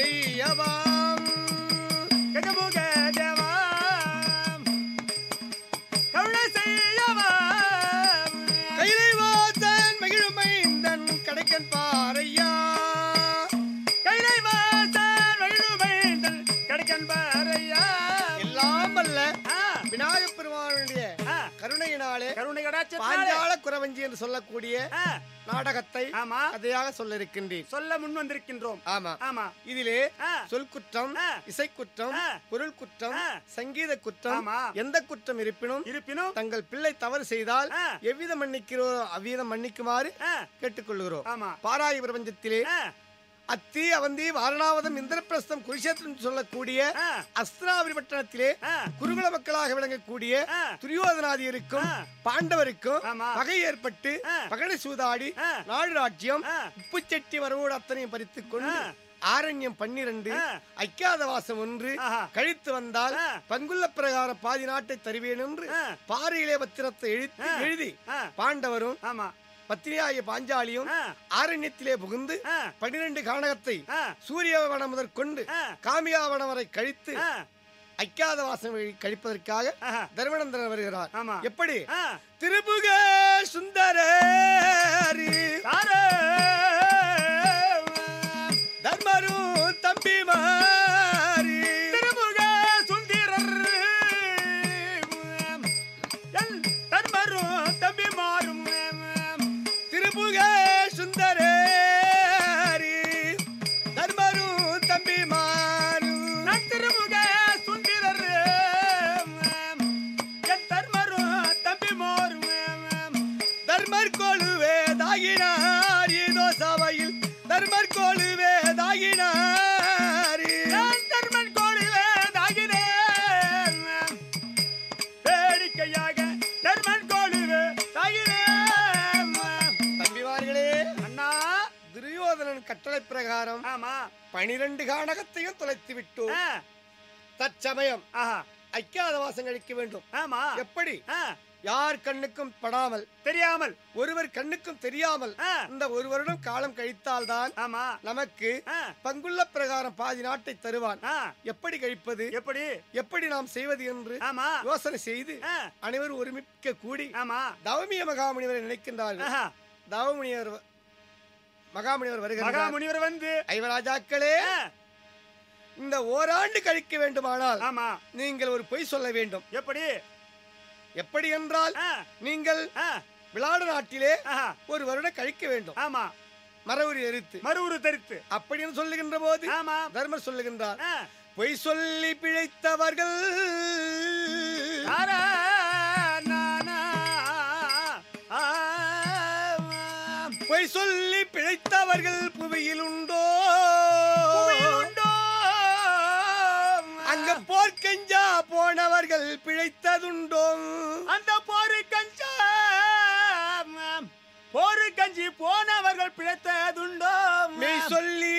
செய்யவாம் கஜமுக தேவா கருணை செய்யவா கைலை வாசன் மகிழுமைந்தன் கடைக்கன் பாறையா கைலை வாசன் வழுமைந்தல் கடக்கன் பாறையா எல்லாம் அல்ல ஆ, விநாயகப் பெருமானுடைய ஆ, கருணையினாலே கருணை கடாட்சத்தாலே பாஞ்சால குறவஞ்சி என்று சொல்லக்கூடிய ஆ, நாடகத்தை ஆமா கதையாக சொல்ல இருக்கின்றேன் சொல்ல முன் வந்திருக்கின்றோம் ஆமா ஆமா இதிலே ஆ, சொல் குற்றம் ஆ. இசை குற்றம் ஆ. பொருள் குற்றம் ஆ. சங்கீத குற்றம் ஆமா. எந்த குற்றம் இருப்பினும் இருப்பினும் தங்கள் பிள்ளை தவறு செய்தால் ஆ. எவ்விதம் மன்னிக்கிறோ அவ்விதம் மன்னிக்குமாறு ஆ, கேட்டுக்கொள்கிறோம் ஆமா பாராய பிரபஞ்சத்திலே ஆ, அத்தி அவந்தி வாரணாவதம் இந்திரபிரஸ்தம் குருஷேத்திரம் சொல்லக்கூடிய ஆ, அஸ்திராபுரி பட்டணத்திலே ஆ, குருகுல மக்களாக விளங்கக்கூடிய ஆ. துரியோதனாதியருக்கும் ஆ. பாண்டவருக்கும் ஆமா. பகை ஏற்பட்டு ஆ. பகடை சூதாடி ஆ. நாடு ராஜ்யம் ஆ. உப்புச்சட்டி வரவோடு அத்தனையும் பறித்துக் கொண்டு ஆ. ஆரண்யம் பன்னிரண்டு ஆ. ஐக்கியாதவாசம் ஒன்று ஆஹா. கழித்து வந்தால் ஆ. பங்குள்ள பிரகாரம் பாதி நாட்டை தருவேன் என்று ஆ. பாறையிலே பத்திரத்தை எழுதி ஆ. எழுதி ஆ, பாண்டவரும் ஆமா பத்தினியாகிய பாஞ்சாலியும் ஆ, ஆரண்யத்திலே புகுந்து ஆ, பன்னிரண்டு கானகத்தை ஆ, சூரியவனம் முதற்கொண்டு ஆ, காமியாவனம் வரை கழித்து ஆ, ஐக்கியாதவாசம் வழி கழிப்பதற்காக ஆஹா. தர்மநந்தன் வருகிறார் ஆமா. எப்படி ஆ, திருபுக சுந்தரரி தாரே. தர்மரு தம்பி மாறி திருமுக சுந்தரர். என் தன்மரும் தம்பி மாறும் திருபுக சுந்தரரி தர்மரு தம்பி மாறு நான் திருமுக சுந்தரர். என் தன்மரும் தம்பி மாறும் தர்மர் கொழுவே தாகினார் ஏதோ சபையில் தர்மர் கொழுவே தாகினார் நான் தர்மன் கோழிவேதாகினேன். வேடிக்கையாக தர்மன் கோழிவேதாகினேன். தம்பிமார்களே அண்ணா துரியோதனன் கட்டளை பிரகாரம் ஆமா பனிரெண்டு கானகத்தையும் தொலைத்து விட்டோம் ஆ, தற்சமயம் ஆஹா ஐக்கியாதவாசம் கழிக்க வேண்டும் ஆமா எப்படி ஆ, யார் கண்ணுக்கும் படாமல் தெரியாமல் ஒருவர் கண்ணுக்கும் தெரியாமல் ஆ, இந்த ஒரு வருடம் காலம் கழித்தால்தான் ஆமா நமக்கு ஆ, பங்குள்ள பிரகாரம் பாதி நாட்டை தருவான் ஆ, எப்படி கழிப்பது எப்படி எப்படி நாம் செய்வது என்று ஆமா யோசனை செய்து ஆ, அனைவரும் ஒருமிக்க கூடி ஆமா தவமிய மகாமுனிவரை நினைக்கின்றார்கள் ஆஹா. தவமுனிவர் வ- மகாமுனிவர் வருகிறார் மகாமுனிவர் வந்து ஐவராஜாக்களே ஆ, இந்த ஓராண்டு கழிக்க வேண்டுமானால் ஆமா நீங்கள் ஒரு பொய் சொல்ல வேண்டும் எப்படி எப்படி என்றால் ஆ, நீங்கள் ஆ, விளாட நாட்டிலே ஆஹா. ஒரு வருடம் கழிக்க வேண்டும் ஆமா மரவுரி எரித்து மறுவுரு தரித்து அப்படின்னு சொல்லுகின்ற போது ஆமா தர்மர் சொல்லுகின்றார் ஆ, பொய் சொல்லி பிழைத்தவர்கள் தாரா, நானா, ஆ, பொய் சொல்லி பிழைத்தவர்கள் புவியில் உண்டோ புவியிலுண்டோ? அங்க போர்க்கஞ்சா போனவர்கள் பிழைத்ததுண்டோ அந்த போரு கஞ்சா போரு கஞ்சி போனவர்கள் பிழைத்ததுண்டோ மெய் சொல்லி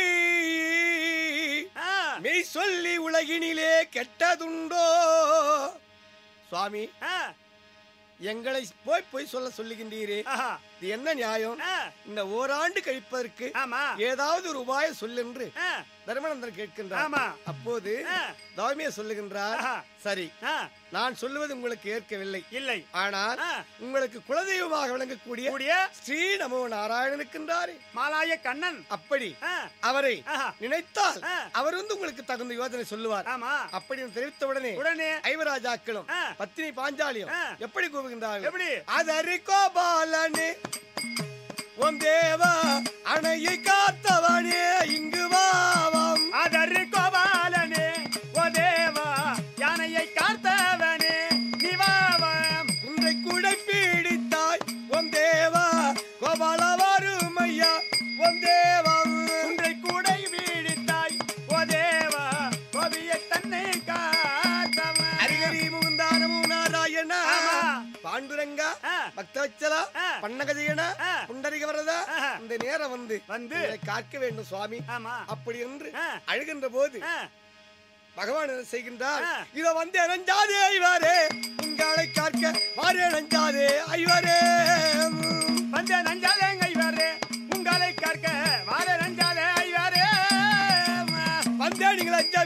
ஆ, மெய் சொல்லி உலகினிலே கெட்டதுண்டோ சுவாமி ஆ, எங்களை போய் போய் சொல்ல சொல்லுகின்றீரே ஆஹா, இது என்ன நியாயம் ஆ, இந்த ஓராண்டு கழிப்பதற்கு ஆமா ஏதாவது ஒரு உபாயம் சொல்லென்று ஆ, தர்மநந்தன் கேட்கின்றார் ஆமா அப்போது ஆ, தவமிய சொல்லுகின்றார் ஆஹா, சரி ஆ, நான் சொல்லுவது உங்களுக்கு ஏற்கவில்லை இல்லை ஆனால் ஆ, உங்களுக்கு குலதெய்வமாக விளங்கக்கூடிய கூடிய ஸ்ரீ நமோ நாராயணனுக்கின்றாரே மாலாய கண்ணன் அப்படி ஆ, அவரை ஆஹா, நினைத்தால் ஆ. அவர் வந்து உங்களுக்கு தகுந்த யோசனை சொல்லுவார் ஆமா அப்படின்னு தெரிவித்தவுடனே உடனே ஐவராஜாக்களும் ஆ. பத்தினி பாஞ்சாலியும் ஆ. எப்படி கூவுகின்றார்கள் எப்படி அதரி கோபாலனே உன் தேவா அணையை காத்தவனே இங்கு வாவாம் அதரு கோபாலனே ஓ தேவா யானையை காத்தவனே நிவாவம் உன்னை குடை பீடித்தாய் உன் தேவா கோபால வறுமையா உன் தேவம் உன்றை கூடை வீடித்தாய் ஓ தேவா கோபிய தன்னை காத்தவன் அரிகரி முகுந்தானமு நாராயண ஆமா. பாண்டுரங்கா ஆ. பக்தவச்சலா ஆ. பன்னகஜயன ஆ. புண்டரிக வரதா ஆஹா. இந்த நேரம் வந்து வந்து உங்களை காக்க வேண்டும் சுவாமி ஆமா அப்படி என்று ஆ. அழுகின்ற போது ஆ, பகவான் என்ன செய்கின்றார் ஆ. இத வந்து இணைஞ்சாதே ஐவாரே உங்களை காக்க வாரே இணைஞ்சாதே ஐவரே வந்த நஞ்சாதே ஐவரே உங்களை கற்க வார நஞ்சாதே ஐவரே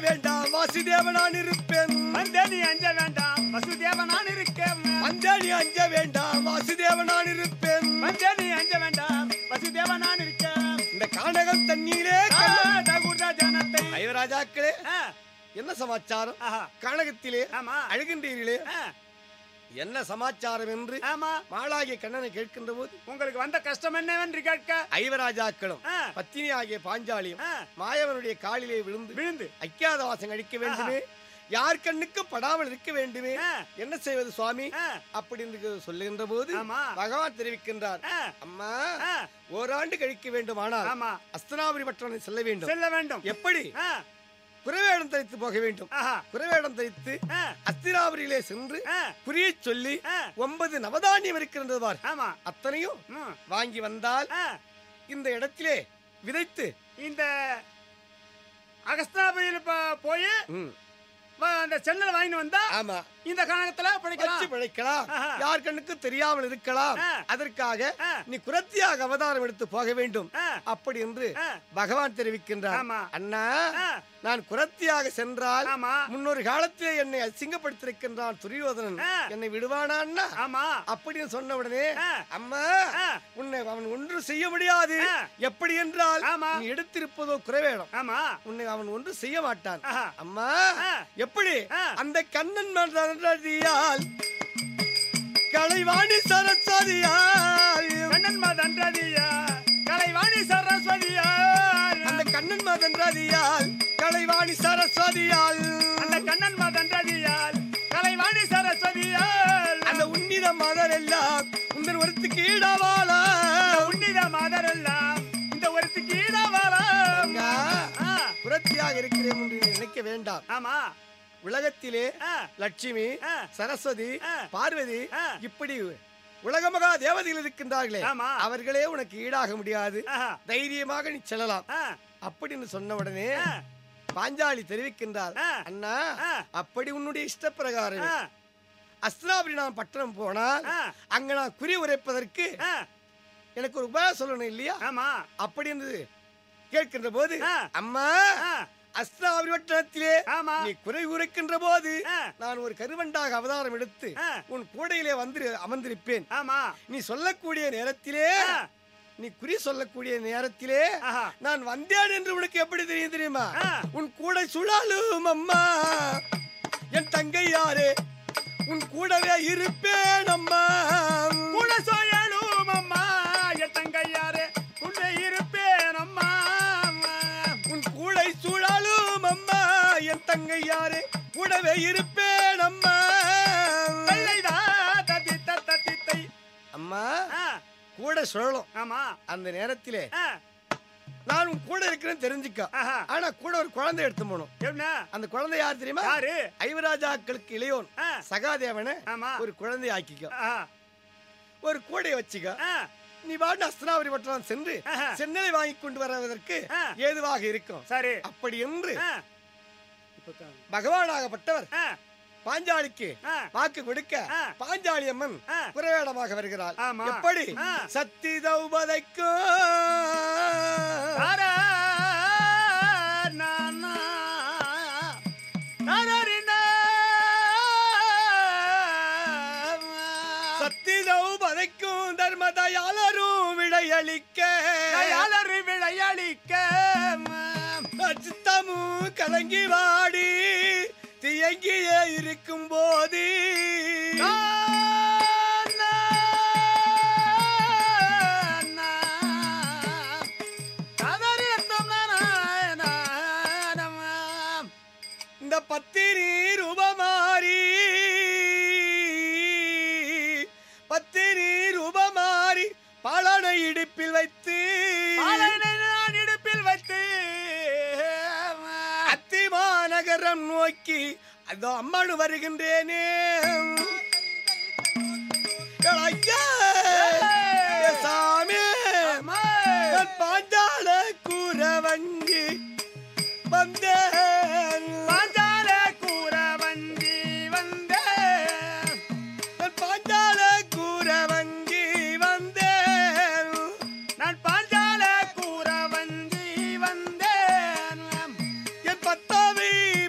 வேண்டாம் வாசுதேவ நான் இருப்பேன் வந்தே நீ அஞ்ச வேண்டாம் வசுதேவ நான் இருக்கேன் வந்தே நீ அஞ்ச வேண்டாம் வாசுதேவ நான் இருப்பேன் வந்தே நீ அஞ்ச வேண்டாம் வசுதேவ நான் இருக்கேன் இந்த கானகம் தண்ணீரே ஆ, தகுத ஜனத்தை ஐவராஜாக்களே ஆ, என்ன சமாச்சாரம் ஆஹா. கானகத்திலே ஆமா அழுகின்றீர்களே ஆ, என்ன சமாச்சாரம் என்று ஆமா மாளாகிய கண்ணனை கேட்கின்ற போது உங்களுக்கு வந்த கஷ்டம் என்னவென்று கேட்க ஐவராஜாக்களும் ஆ, பத்தினி ஆகிய பாஞ்சாலியும் ஆ, மாயவனுடைய காலிலே விழுந்து விழுந்து அக்கியாதவாசம் அழிக்க வேண்டுமே யார் கண்ணுக்கும் படாமல் இருக்க வேண்டுமே ஆ, என்ன செய்வது சுவாமி ஆ, அப்படின்னு சொல்லுகின்ற போது ஆமா. பகவான் தெரிவிக்கின்றார் ஆ, அம்மா ஆ, ஓராண்டு கழிக்க வேண்டுமானால் ஆமா அஸ்தனாபுரி பட்டணம் செல்ல வேண்டும் செல்ல வேண்டும் எப்படி ஆ, குறைவேடம் தரித்து போக வேண்டும் ஆஹா, குறைவேடம் தரித்து ஆ, அஸ்தினாபுரியிலே சென்று ஆ, குறியை சொல்லி ஆ, ஒன்பது நவதானியம் இருக்கின்றது பார் ஆமா அத்தனையும் ம், வாங்கி வந்தால் ஆ, இந்த இடத்திலே விதைத்து இந்த அகஸ்தாபுரியில் போய் ம், அந்த சென்னல் வாங்கிட்டு வந்தா ஆமா இந்த காலத்துல படிக்கலாம் வச்சு பிழைக்கலாம் ஆஹா. யார் கண்ணுக்கு தெரியாமல் இருக்கலாம் ஆ. அதற்காக ஆ. நீ குரத்தியாக அவதாரம் எடுத்து போக வேண்டும் ஆ, அப்படி என்று ஆ, பகவான் தெரிவிக்கின்றார் ஆமா. அண்ணா ஆ, நான் குரத்தியாக சென்றால் ஆமா முன்னொரு காலத்திலே என்னை அசிங்கப்படுத்திருக்கின்றான் துரியோதனன் ஆ. என்னை விடுவானா அண்ணா ஆமா அப்படின்னு சொன்ன உடனே ஆ, அம்மா ஆ, உன்னை அவன் ஒன்றும் செய்ய முடியாது ஆ. எப்படி என்றால் ஆமா. நீ எடுத்திருப்பதோ குறைவேடம் ஆமா உன்னை அவன் ஒன்றும் செய்ய மாட்டான் ஆஹா. அம்மா ஆ. எப்படி ஆ. அந்த கண்ணன் மன்றதியால் கலைவாணி சரஸ்வதியால் கண்ணன் மதன்றதியா கலைவாணி சரஸ்வதியா அந்த கண்ணன் மதன்றதியால் கலைவாணி சரஸ்வதியால் அந்த கண்ணன் மதன்றதியால் கலைவாணி சரஸ்வதியால் அந்த உன்னித மதர் எல்லாம் உங்கள் ஒருத்துக்கு ஈடாவாளா உன்னித மாதரெல்லாம் இந்த ஒருத்துக்கு ஈடாவாரா அங்கா. ஆ, புரட்சியாக இருக்கிறேன் என்று நீ நினைக்க வேண்டாம் ஆமா உலகத்திலே ஆ, லட்சுமி ஆ. சரஸ்வதி ஆ. பார்வதி ஆ. இப்படி உலகமகா தேவதைகள் இருக்கின்றார்களே ஆமா. அவர்களே உனக்கு ஈடாக முடியாது ஆஹா. தைரியமாக நீ செல்லலாம் ஆ, அப்படின்னு சொன்ன உடனே ஆ, பாஞ்சாலி தெரிவிக்கின்றார் ஆ. அண்ணா ஆ. அப்படி உன்னுடைய இஷ்டப்பிரகாரம் ஆ, அஸ்தினாபுரி நான் பட்டணம் போனால் ஆ, அங்க நான் குறி உரைப்பதற்கு ஆ, எனக்கு ஒரு உபாயம் சொல்லணும் இல்லையா ஆமா அப்படி என்று கேட்கின்ற போது ஆ. அம்மா ஆ, அஸ்தினாபுரி பட்டணத்திலே ஆமா நீ குறை உரைக்கின்ற போது ஆ, நான் ஒரு கருவண்டாக அவதாரம் எடுத்து ஆ, உன் கூடையிலே வந்து அமர்ந்திருப்பேன் ஆமா நீ சொல்லக்கூடிய நேரத்திலே ஆ, நீ குறி சொல்லக்கூடிய நேரத்திலே ஆஹா. நான் வந்தேன் என்று உனக்கு எப்படி தெரியும் தெரியுமா ஆ. உன் கூட சுழலும் அம்மா என் தங்கை யாரு உன் கூடவே இருப்பேன் அம்மா கூட சோயலும் அம்மா என் தங்கையாரே கூட இருப்பேன் அம்மா உன் கூடை சுழலும் அம்மா என் தங்கை யாரு கூடவே இருப்பேன் அம்மா வெள்ளைதா தத்தி தத்தித்தை அம்மா ஆ, கூட சுழலும் ஆமா அந்த நேரத்திலே ஆ, நான் உன் கூட இருக்கிறேன்னு தெரிஞ்சுக்க ஆஹா. ஆனா கூட ஒரு குழந்தை எடுத்து போகணும் என்ன அந்த குழந்தை யார் தெரியுமா யாரு ஐவராஜாக்களுக்கு இளையோன் ஆ, சகாதேவனை ஆமா ஒரு குழந்தை ஆக்கிக்கோ ஆ, ஒரு கூடையை வச்சுக்க ஆ, நீ பாட்டு அஸ்தனாபுரி பட்டணம் சென்று ஆஹா. சென்னலை வாங்கி கொண்டு வருவதற்கு ஆ. ஏதுவாக இருக்கும் சரி அப்படி என்று ஆ, பகவானாகப்பட்டவர் ஆ, பாஞ்சாலிக்கு ஆ, வாக்கு கொடுக்க ஆ. பாஞ்சாலி அம்மன் ஆ. குறைவேடமாக வருகிறாள் ஆமா. எப்படி ஆ. சக்தி தௌபதைக்கும் தாரா, நானா, தாரரினா. சக்தி தௌபதைக்கும் தர்மதயாளரும் விடையளிக்க தயாளரு விளையாளிக்க சித்தமும் கலங்கி வாடி தியங்கியே இருக்கும் போது இந்த பத்திரி ரூபமாரி பத்திரி ரூபமாரி பலனை இடுப்பில் வைத்து இடுப்பில் வைத்து அத்திமாநகரம் நோக்கி அதோ அம்மானு வருகின்றேனே ஐயா! ஏ சாமி நான் பாஞ்சால கூற வங்கி வந்தேன் பாஞ்சால கூற வந்தி வந்தேன் நான் பாஞ்சால கூற வங்கி வந்தேன் நான் பாஞ்சால கூற வந்தி வந்தேன் என் பத்தாவி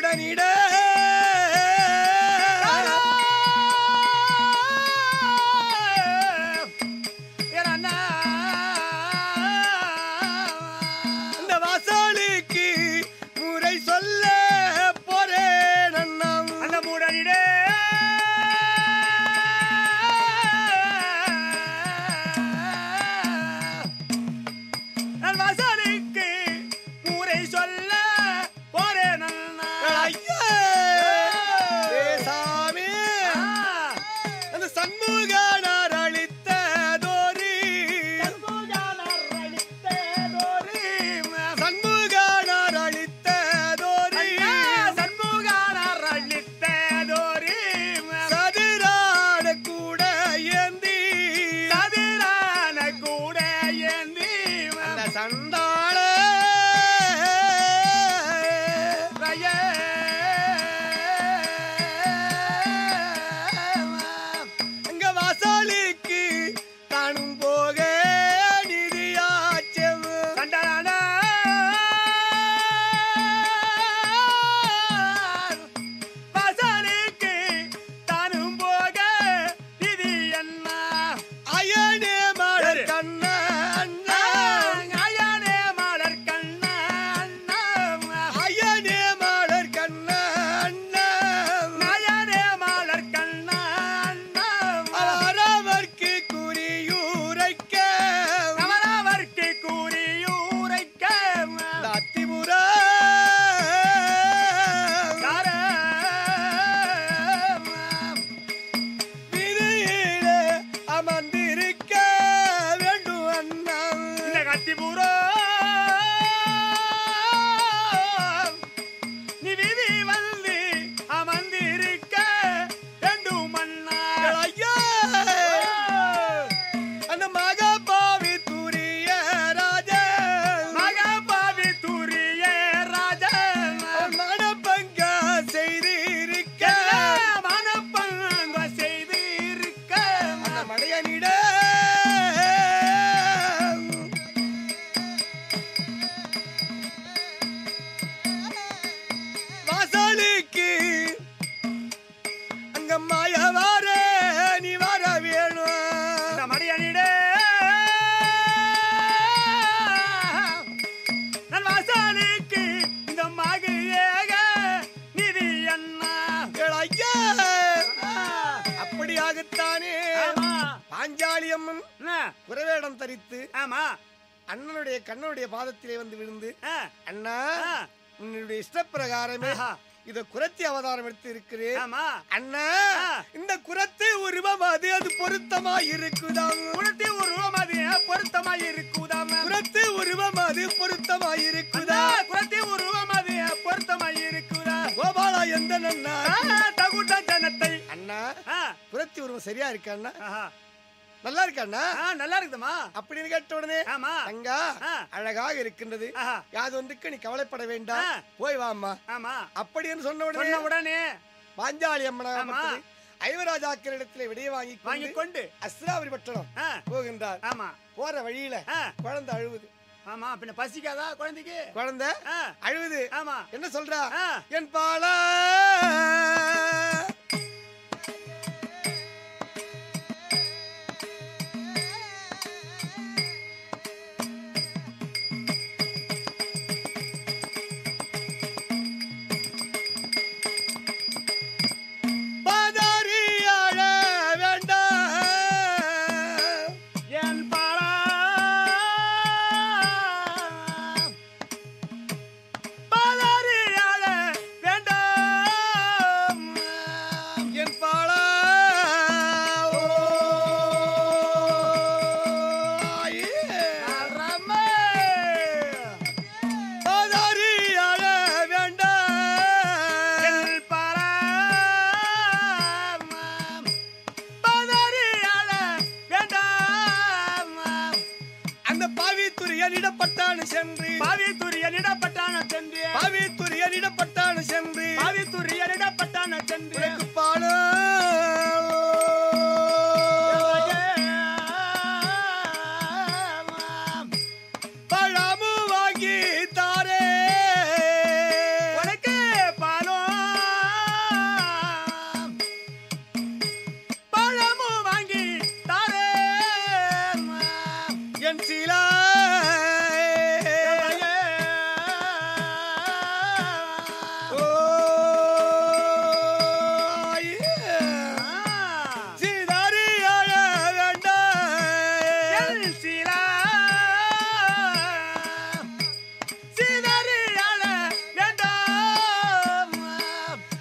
மூடனிட அந்த வாசாலிக்கு முறை சொல்ல போறேன் அண்ணம் அந்த மூடனிடே நான் வாசலுக்கு ஊரை சொல்ல போறேன் அண்ணா. ஐயா! ஏ சாமி அந்த சண்முகனார் அளித்த தோரி சண்முகனார் அளித்த தோரி ஐயா, சண்முகானார் அளித்ததோரி சதிராட கூட ஏந்தி சதிரான கூட ஏந்தி அந்த சண்டாள ரயே. அங்க வாசாலிக்கு தானும் போக நிதியாச்சம் கண்டனான வாசலுக்கு தானும் போக இது என்ன அயனே மலர் யாரு? கண்ண அண்ணா அயனே மலர் கண்ணா அயனே மலர் கண்ண அண்ணா நயனே மலர் கண்ணா அவரவர்க்கு குறியுரைக்க அவரவர்க்கு கூறியூரைக்க அத்திபுர விதியிலே அமர்ந்திருக்க வேண்டும் அண்ணா இந்த கத்திபுரோ நீ விதி வந்து அமர்ந்திருக்க வேண்டும் அண்ணா ஐயா அந்த மகாபாவி துரிய ராஜா மகபாவி துரிய ராஜன் மனப்பங்க செய்திருக்க மனப்பங்க செய்திருக்க அந்த மடையனிட வாசலுக்கு அங்க மாய வார நீ வர வேணும் இந்த மடியனிடே நான் வாசாலிக்கு இந்த மகு ஏக நிதி அண்ணா ஐயா அப்படியாகத்தானே ஆமா பாஞ்சாலி அம்மன் என்ன? குறவேடம் தரித்து ஆமா அண்ணனுடைய கண்ணனுடைய பாதத்திலே வந்து விழுந்து ஆ, அண்ணா ஆ, உன்னுடைய இஷ்டப்பிரகாரமே ஆஹா. இத குரத்தி அவதாரம் எடுத்து இருக்கிறேன் ஆமா அண்ணா ஆ. இந்த குரத்தை உருவம் அது அது பொருத்தமா இருக்குதாம் உனத்தி உருவம் அது பொருத்தமாய் இருக்குதாம் குரத்தை உருவம் அது பொருத்தமா இருக்குதா குரத்தி உருவம் அது பொருத்தமாய் இருக்குதா கோபாலா எந்த அண்ணா ஆ, தகுட்ட ஜனத்தை அண்ணா ஆ, குரத்தி உருவம் சரியா இருக்கா அண்ணா ஆஹா. நல்லா இருக்கா அண்ணா ஆ, நல்லா இருக்குதுமா அப்படின்னு கேட்ட உடனே ஆமா தங்கா ஆ. அழகாக இருக்கின்றது ஆஹா. யாது ஒன்றுக்கு நீ கவலைப்பட வேண்டாம் ஆ. போய் வாம்மா ஆமா அப்படின்னு சொன்ன உடனே சொன்ன உடனே பாஞ்சாலி அம்மனா ஆமா. ஐவராஜாக்களிடத்திலே விடைய வாங்கி வாங்கி கொண்டு கொண்டு அஸ்ராவரி பட்டணம் ஆ, போகின்றார் ஆமா போற வழியில ஆ, குழந்தை அழுவுது ஆமா பின்ன பசிக்காதா குழந்தைக்கு குழந்தை ஆ, அழுவுது ஆமா என்ன சொல்றா ஆ. என் பாலா பாதாரி அழ வேண்டாம் என் பாலா பாலாரியால வேண்டாம் என் பாலா ஓ, ஆயே. அறமே. பாதாரி அழ வேண்டாம் என் பாலா பாலாரியால வேண்டாம் அந்த பாவி துரியனிடப்பட்டானு சென்று பாவி துரியனிடப்பட்டான சென்று பாவி துரியனிடப்பட்டானு சென்று பாவி துரியனிடப்பட்டான சென்று உனக்கு பாலோ பழமு வாங்கி தாரே உனக்கு பாலோ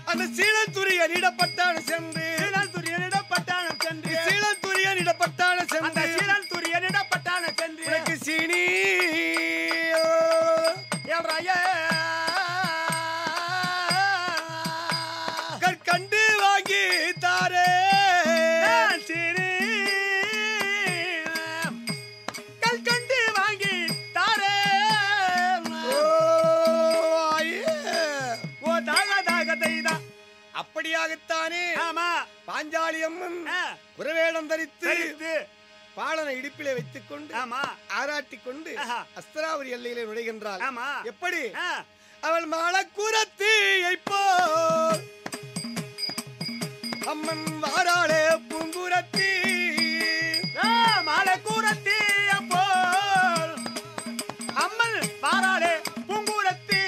அந்த சீலத்துரியனிடப்பட்டான சென்று சீலன் துரியனிடம் பட்டாணம் சென்று சீலத்துரியனிடப்பட்டான அந்த சென்று சீலன் துரியனிடம் பட்டாணம் சென்று உனக்கு சீனி எல்றாய கற்கண்டு வாங்கி தாரே சீனி கல்கண்டு வாங்கி தாரே ஓ, ஐயே. ஓ தாக தாக தைதா அப்படியாகத்தானே ஆமா பாஞ்சாலி அம்மன் ஆ, குரவேடம் தரித்து சரித்து பாலனை இடுப்பிலே வைத்துக் கொண்டு ஆமா ஆராட்டிக் கொண்டு ஆஹா. அஸ்தராவரி எல்லையிலே நுழைகின்றாள் ஆமா எப்படி ஆ, அவள் மாலக்குரத்தீயை போல் அம்மன் வாராளே பூங்குரத்தி ஆ, மாலை கூரத்தி போல் அம்மல் பாராளே பூங்குரத்தி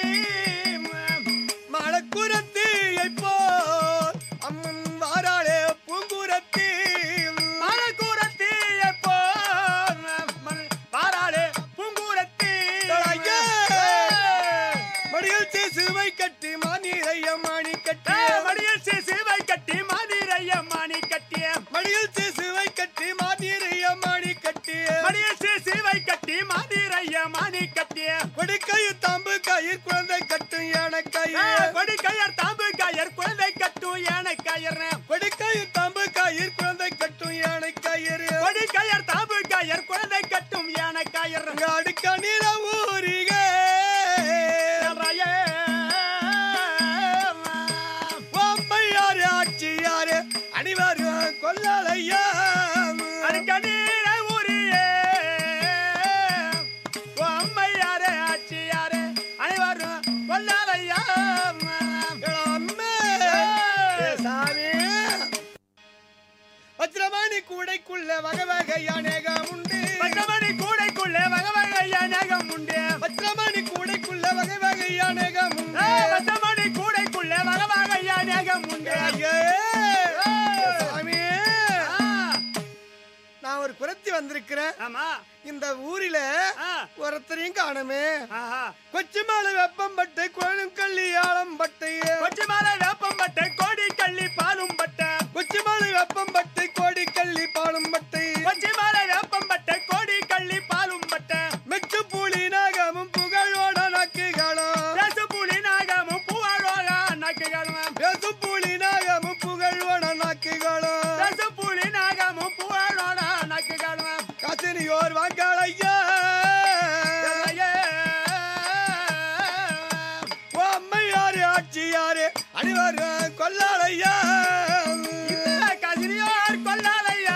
மாலக்குரத்தீயை போல் அம்மன் வாராளே பூங்குரத்தி மாலை கூரத்தி போல் அம்மல் பாராளே பூங்குரத்தி ஐயே! மடியில் சிசுவை கட்டி மாநீரைய மாணி கட்டி மடியில் சிசுவை கட்டி மாதிரைய மாணி கட்டிய மடியில் சிசுவை கட்டி மாநீரைய மாணி கட்டி மடியில் சிசுவை கட்டி மாதிரைய மாணி கட்டிய கொடிக்கையு தாம்பு கயிர் குழந்தை கட்டும் யானை ஆ, கயிறு கொடி கயர் தாம்பு கயர் குழந்தை கட்டும் யானை கயர் கொடிக்கையு தாம்பு கயிர் குழந்தை கட்டும் யானை கயிறு கொடி கயர் தாம்பு கயர் குழந்தை கட்டும் யானை கயர் அடுக்க நில ஊரிகே அம்மையாரு ஆட்சியாரு அணிவாரு கொல்லாளையா அம்மே சாமி வஜ்ரவாணி கூடைக்குள்ள வகை வகையானேகம் உண்டு வஜ்ரமணி கூடைக்குள்ள வகை வகையானேகம் உண்டு ஐயே! சாமி நான் ஒரு குரத்தி வந்திருக்கிறேன் இந்த ஊரில ஒருத்தரையும் காணுமே கொச்சி மாலை வெப்பம் பட்டு கோழும் கள்ளி ஆழம் பட்டு கொச்சி மாலை வேப்பம் பட்டை கோடி கள்ளி பாலும் பட்டை கொச்சி மாலை வெப்பம் பட்டு கோடி கள்ளி பாலும் பட்டு கொச்சி மாலை வேப்பம் பட்டை கோடி கள்ளி பாலும் பட்டை மெச்சு பூலி நாகமும் புகழோட நக்குகளும் பேசு புலி நாகமும் பூவாழோக நக்குகளும் பேசும் பூலி நாகமும் புகழோட நக்குகளும் பேசு புலி நாகமும் பூவாழோட நக்குகளும் கசினியோர் வாக்காளையா ஓ அம்மையாரு ஆட்சியாரு அணிவாரு கொல்லாளையா கசினியோர் கொல்லாலையா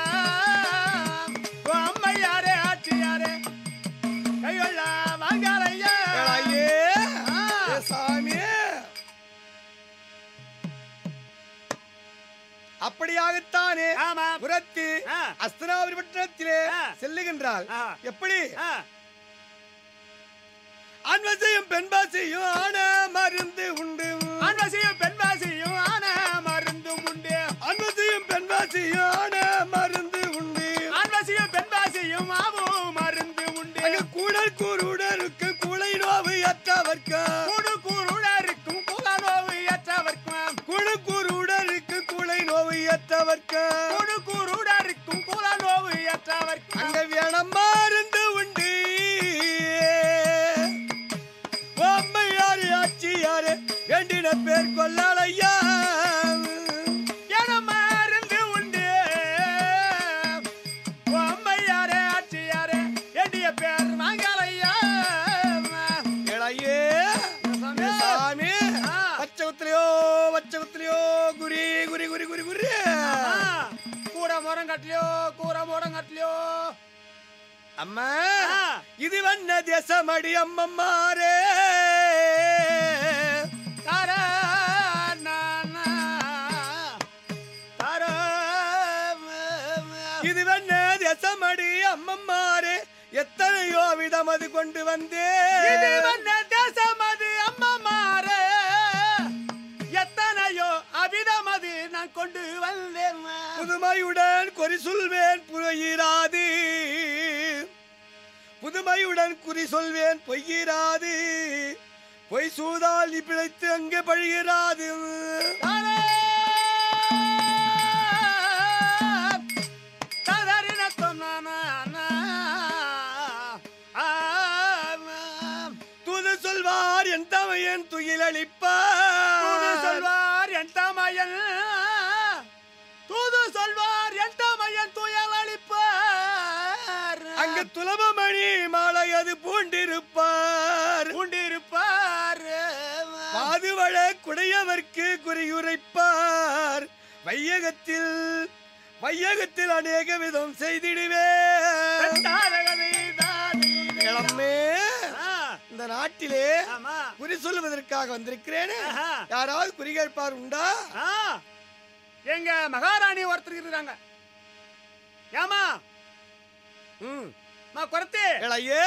ஓ அம்மையாரே ஆட்சியாரே கையொள்ள வாங்காலையா ஐயே! ஏ சாமி அப்படியாகத்தானே ஆமா புறத்தி ஆ. அஸ்தனாபுரி பட்டணத்திலே ஆ. செல்லுகின்றாள் ஆ. எப்படி ஆ, ஆண்வசையும் பெண்பாசையும் ஆன மருந்து உண்டு ஆண்வாசியும் பெண்வாசியும் ஆன மருந்தும் உண்டு ஆண்வசையும் பெண்பாசையும் ஆன மருந்து உண்டு ஆண்வாசியும் பெண்வாசியும் ஆவும் மருந்து உண்டு அங்க கூடல் கூறுடருக்கு குலை நோவு அற்றவர்க்கு கூடு கூருடருக்கும் குலநோவு ஏற்றவர்க்கும் குழு கூறுடருக்கு குலை நோவு அற்றவர்க்கு கூடு கூருடருக்கும் குலநோவு ஏற்றவர்க்கும் அங்க வேணம் மருந்து உண்டு அம்மையாரு ஆட்சியாரு வேண்டின பேர் கொல்லாளையா என மருந்து உண்டு ஓ அம்மையாரே ஆட்சியாரே எண்ணிய பேர் வாங்கலையா இளையே ஏ சாமி ஆ. பச்சகுத்திலையோ பச்சகுத்திலையோ குரி குரி குரி குரி குரி கூற மரம் கட்டலையோ கூற மரம் கட்டலையோ அம்மா ஆ. இது வண்ண தேசமடி அம்மம்மாரே தர நானா, தர இது வண்ண தேசமடி அம்மம்மாரே எத்தனையோ விதம் அது கொண்டு வந்தே இது வந்த தேசம் அது அம்மாமாரே எத்தனையோ அபிதம் அது நான் கொண்டு வந்தேன் புதுமையுடன் குறி சொல்வேன் புகையிராது புதுமையுடன் குறி சொல்வேன் பொய்யிராது பொய் சூதால் நீ பிழைத்து அங்கே பழியிராது தூது சொல்வார் என் தமையன் துயில் அளிப்பார் சொல்வார் என் தமையன் தூது சொல்வார் என் தமையன் துயல் அளிப்பார் அங்கு துலபமணி மாலை அது பூண்டிருப்பார் உண்டிருப்பார் பாதுவள குடையவர்க்கு குறியுரைப்பார் வையகத்தில் வையகத்தில் அநேக விதம் செய்திடுவேன் இளமே இந்த நாட்டிலே ஆமா குறி சொல்லுவதற்காக வந்திருக்கிறேனே ஆஹா. யாராவது குறி கேட்பார் உண்டா ஆ, எங்க மகாராணி ஒருத்தர் இருக்கிறாங்க ஏமா ம் மா குறத்தி இளையே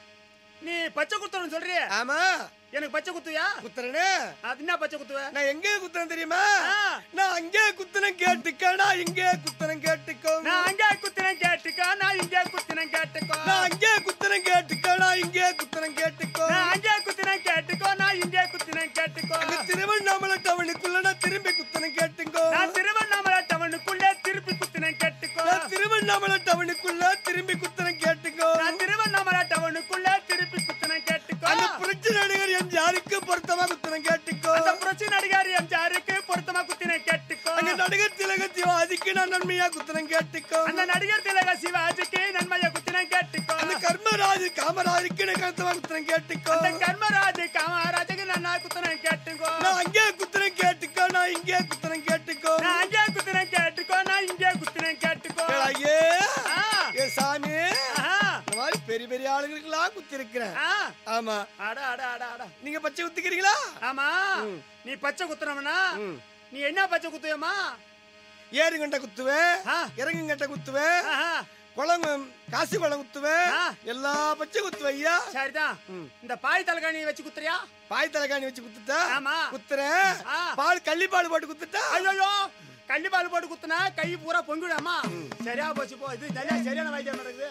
நீ பச்சை குத்துறன்னு சொல்றிய ஆமா எனக்கு பச்சை குத்துவியா குத்துறனே அது என்ன பச்சை குத்துவ நான் எங்கே குத்துறேன் தெரியுமா ஆ. நான் அங்கே குத்துறேன் கேட்டுக்க நான் இங்கே குத்துறேன் கேட்டுக்கோ நான் அங்கே குத்துறேன் கேட்டுக்கோ நான் இங்கே குத்துறேன் கேட்டுக்கோ நான் அங்கே குத்துறேன் கேட்டுக்க நான் இங்கே குத்துறேன் கேட்டுக்கோ நான் அங்கே குத்துறேன் கேட்டுக்கோ நான் இங்கே குத்துறேன் கேட்டுக்கோ அங்க திருவண்ணாமலை டவுனுக்குள்ள நான் திரும்பி குத்துறேன் கேட்டுக்கோ நான் திருவண்ணாமலை டவுனுக்குள்ளே திருப்பி குத்துறேன் கேட்டுக்கோ நான் திருவண்ணாமலை டவுனுக்குள்ள திரும்பி குத்துறேன் கேட்டுக்கோ நான் திருவண்ணாமலை டவுனுக்குள்ளே திருப்பி குத்துறேன் கேட்டுக்கோ அந்த புரட்சி நடிகர் என் யாருக்கு பொருத்தமா குத்துறேன் கேட்டுக்கோ அந்த புரட்சி நடிகர் எம்ஜிஆருக்கு பொருத்தமா குத்தினேன் கேட்டுக்கோ அங்க நடிகர் திலக சிவாஜிக்கு நான் நன்மையா குத்துறேன் கேட்டுக்கோ அந்த நடிகர் திலக சிவாஜிக்கு நன்மையை குத்தினேன் கேட்டுக்கோ அந்த கர்மராஜ் காமராஜுக்கு நான் கருத்தமா குத்துறேன் கேட்டுக்கோ அந்த கர்மராஜ் காமராஜுக்கு நான் குத்தினேன் கேட்டுக்கோ நான் அங்கே குத்துறேன் கேட்டுக்கோ நான் இங்கே குத்துறேன் கேட்டுக்கோ நான் அங்கே குத்தினேன் கேட்டுக்கோ நான் இங்கே குத்தினேன் கேட்டுக்கோ ஐயே ஆ. ஏ சாமி ஆஹா. இந்த மாதிரி பெரிய பெரிய ஆளுங்களுக்கெல்லாம் குத்தி இருக்கிறேன் ஆ. ஆமா அட அட அட அட நீங்க பச்சை குத்திக்கிறீங்களா ஆமா நீ பச்சை குத்துறவனா ம். நீ என்ன பச்சை குத்துயம்மா ஏறுங்கண்ட குத்துவேன் ஆ. இறங்குங்கண்ட குத்துவேன் ஆஹா. குளம் காசி குளம் குத்துவேன் ஆ. எல்லா பச்சை குத்துவேன் ஐயா சரிதான் இந்த பாய் தலைகாணி வச்சு குத்துறியா பாய் தலைகாணி வச்சு குத்துட்டா ஆமா. குத்துறேன் ஆ. பால் கள்ளி பால் போட்டு குத்துட்டா ஐயோ கள்ளி பால் போட்டு குத்துனா கை பூரா பொங்கிடாமா சரியா போச்சு போ இது சரியா சரியான வைத்தியம் நடக்குது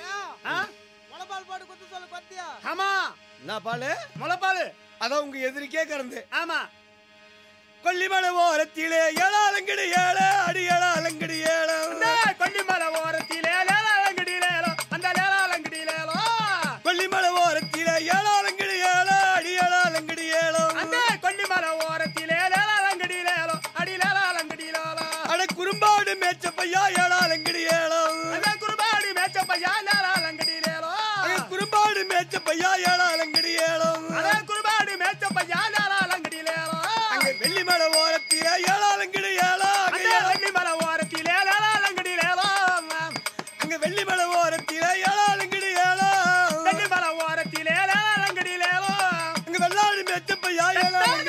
ஆ? முளைப்பால் போட்டு குத்து சொல்லு கொத்தியா ஆமா என்ன பாலு முளைப்பால் அதான் உங்க எதிரிக்கே கறந்து ஆமா கொல்லிமலை ஓரத்திலே ஏழாலங்கடி ஏழ அடி ஏழாலங்கடி ஏழம் இந்த கொல்லிமலை ஓரத்திலே லேலாலங்கடியிலேலோ அந்த லேலாலங்கடியிலேலோ கொல்லிமலை ஓரத்திலே ஏழாலங்கடி ஏழ அடி ஏழாலங்கடி ஏழம் அந்த கொல்லிமலை ஓரத்திலே லேலாலங்கடியிலேலோ அடி லேலாலங்கடியிலேலோ அட குறும்பாடு மேய்ச்ச பையா ஏழாலங்கடி ஏழம் அந்த குருபாடி மேச்ச பையா லேலாலங்கடியிலேலோ அங்க குறும்பாடு மேய்ச்ச பையா ஏழாலங்கடி ஏழம் அத குருபாடி மேச்ச பையா லேலாலங்கடியிலேலோ அங்க வெள்ளிமலை ஓரத்திலே ஏழாலங்கடி ஏழா அந்த கொல்லிமலை ஓரத்திலே லேலாலங்கடியிலேலோ அங்க வெள்ளிமலை ஓரத்திலே ஏழாலங்கடி ஏழம் கொல்லிமலை ஓரத்திலே லேலாலங்கடியிலேலோ அங்க வெள்ளாடு மேய்ச்ச பையா ஏழாலங்கடி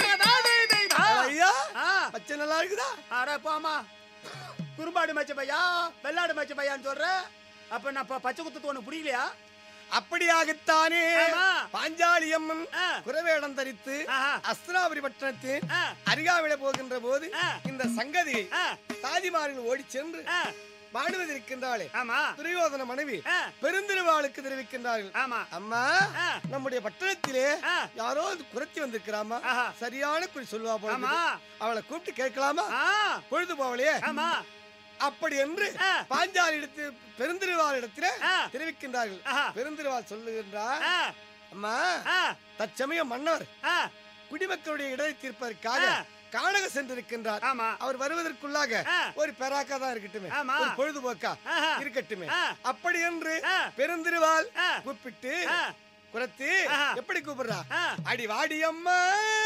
ஐயா ஆ பச்சை நல்லா இருக்குதா அட போமா குறும்பாடு மேய்ச்ச பையா வெள்ளாடு மேய்ச்ச பையான்னு சொல்ற அப்ப நான் ப- பச்சை குத்துக்கு உனக்கு பிடிக்கலையா அப்படியாகத்தானே ஆமா. பாஞ்சாலி அம்மன் ஆ. குரவேடம் தரித்து ஆஹா. அஸ்திராபுரி பட்டணத்தில் ஆ, அருகாவில போகின்ற போது ஆ. இந்த சங்கதி ஆ, தாதிமார்கள் ஓடி சென்று ஆ, வாடுவதற்கின்றாளே ஆமா துரியோதன மனைவி ஆ, பெருந்திருவாளுக்கு தெரிவிக்கின்றார்கள் ஆமா அம்மா ஆ. நம்முடைய பட்டணத்திலே ஆ. யாரோ குறைச்சி வந்திருக்கிறாமா ஆஹா. சரியான குறி சொல்லுவா போல ஆமா இருக்குது. அவளை கூப்பிட்டு கேட்கலாமா ஆ, பொழுது போவலையே ஆமா அப்படி என்று ஆ. பாஞ்சாலி இடத்து பெருந்திருவாள் இடத்திலே ஆ. தெரிவிக்கின்றார்கள் ஆஹா. பெருந்திருவாள் சொல்லுகின்றார் ஆ, அம்மா ஆ, தற்சமயம் மன்னர் ஆ, குடிமக்களுடைய இடத்தை தீர்ப்பதற்காக ஆ. காணக சென்றிருக்கின்றார் ஆமா அவர் வருவதற்குள்ளாக ஆ. ஒரு பெராக்கா தான் இருக்கட்டுமே ஆமா. ஒரு பொழுதுபோக்கா ஆஹா. இருக்கட்டுமே ஆ. அப்படி என்று ஆ. பெருந்திருவாள் ஆ. கூப்பிட்டு ஆ. குரத்தி ஆஹா. எப்படி கூப்பிடுறா ஆ. அடி வாடி அம்மா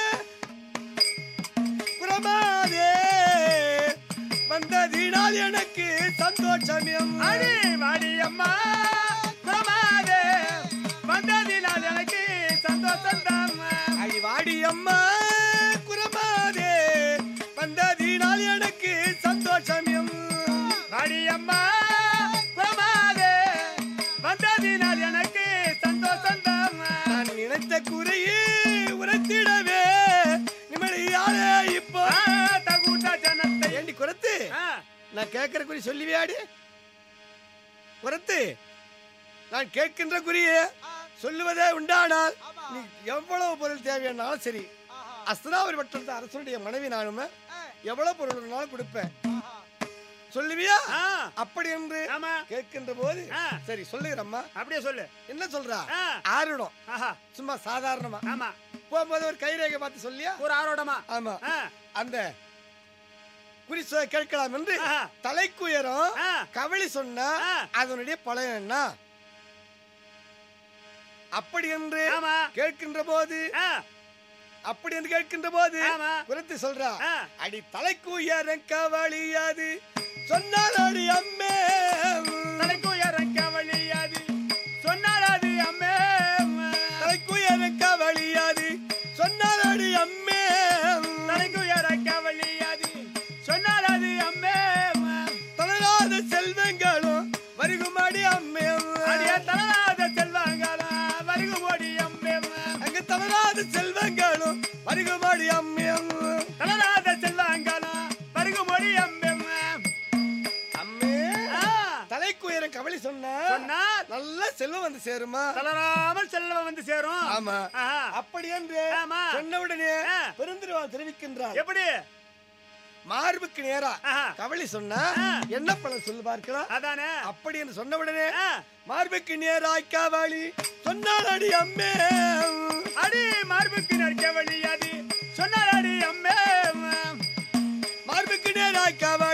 குரமாதே வந்ததினால் எனக்கு சந்தோஷம் அம்மா. அடி வாடி அம்மா குரமாதே வந்ததினால் எனக்கு சந்தோஷம் தான் அடி வாடி அம்மா குரமாதே வந்ததினால் எனக்கு சந்தோஷம் அம்மா. வாடி அம்மா குரமாதே வந்ததினால் எனக்கு சந்தோஷம் தான் நான் நினைத்த குறையே உரைத்திடவே நிம்மதியாலே இப்போ தகுந்த ஜனத்தை ஏண்டி குரத்து ஆ, நான் கேட்கிற குறி சொல்லுவியாடி குரத்து நான் கேட்கின்ற குறியே சொல்லுவதே உண்டானால் நீ எவ்வளவு பொருள் தேவையானாலும் சரி அஸ்தனாபுரி வட்டத்து அரசனுடைய மனைவி நானும் ஆ, எவ்வளவு பொருள் வேணாலும் கொடுப்பேன் ஆஹா. சொல்லுவியா ஆ, அப்படி என்று ஆமா கேட்கின்ற போது ஆ. சரி சொல்லுகிறம்மா அப்படியே சொல்லு என்ன சொல்றா ஆ, ஆறுடம் ஆஹா சும்மா சாதாரணமா ஆமா போகும்போது ஒரு கைரேகை பார்த்து சொல்லியா ஒரு ஆரோடமா ஆமா ஆ, அந்த குறி சொ- கேட்கலாம் என்று ஆஹா. தலைக்குயரம் ஆ, கவளி சொன்னா ஆ. அதனுடைய பலன் என்ன அப்படி என்று ஆமா கேட்கின்ற போது ஆ, அப்படி என்று கேட்கின்ற போது ஆமா. குறித்து சொல்றா ஆ, அடி தலைக்குயரம் கவளியாது சொன்னால் அடி அம்மே தலைக்கும் இறக்க வழியாது சொன்னால் அது அம்மே தலைக்குயரம் கவளியாது சொன்னால் அடி அம்மே தலைக்கும் இறக்க வழியாது சொன்னால் அது அம்மே தளராத செல்வங்களும் வருகுமாடி அம்மே அடிய தலராத செல்வாங்களா வருகு ஓடி அம்மே அங்க தளராத செல்வங்களும் வருகுமாடி அம்மே தலராத செல்வாங்களா வருகு ஓடி அம்மே அம்மே ஆ, தலைக்குயரம் கவளி சொன்னா சொன்னால் நல்ல செல்வம் வந்து சேருமா தளராமல் செல்வம் வந்து சேரும் ஆமா ஆஹா. அப்படி என்று ஆமா. சொன்னவுடனே ஆ. பெருந்திருவான் தெரிவிக்கின்றார் எப்படி மார்புக்கு நேரா ஆஹா. கவளி சொன்னா ஆ. என்ன பலன் சொல்லு பார்க்கலாம் அதானே அப்படி என்று சொன்ன உடனே ஆ, மார்புக்கு நேராய் காவாளி சொன்னால் அடி அம்மே அடி மார்புக்கு நற்க வழியாது சொன்னால் அடி அம்மே மார்புக்கு நேராய் காவாளி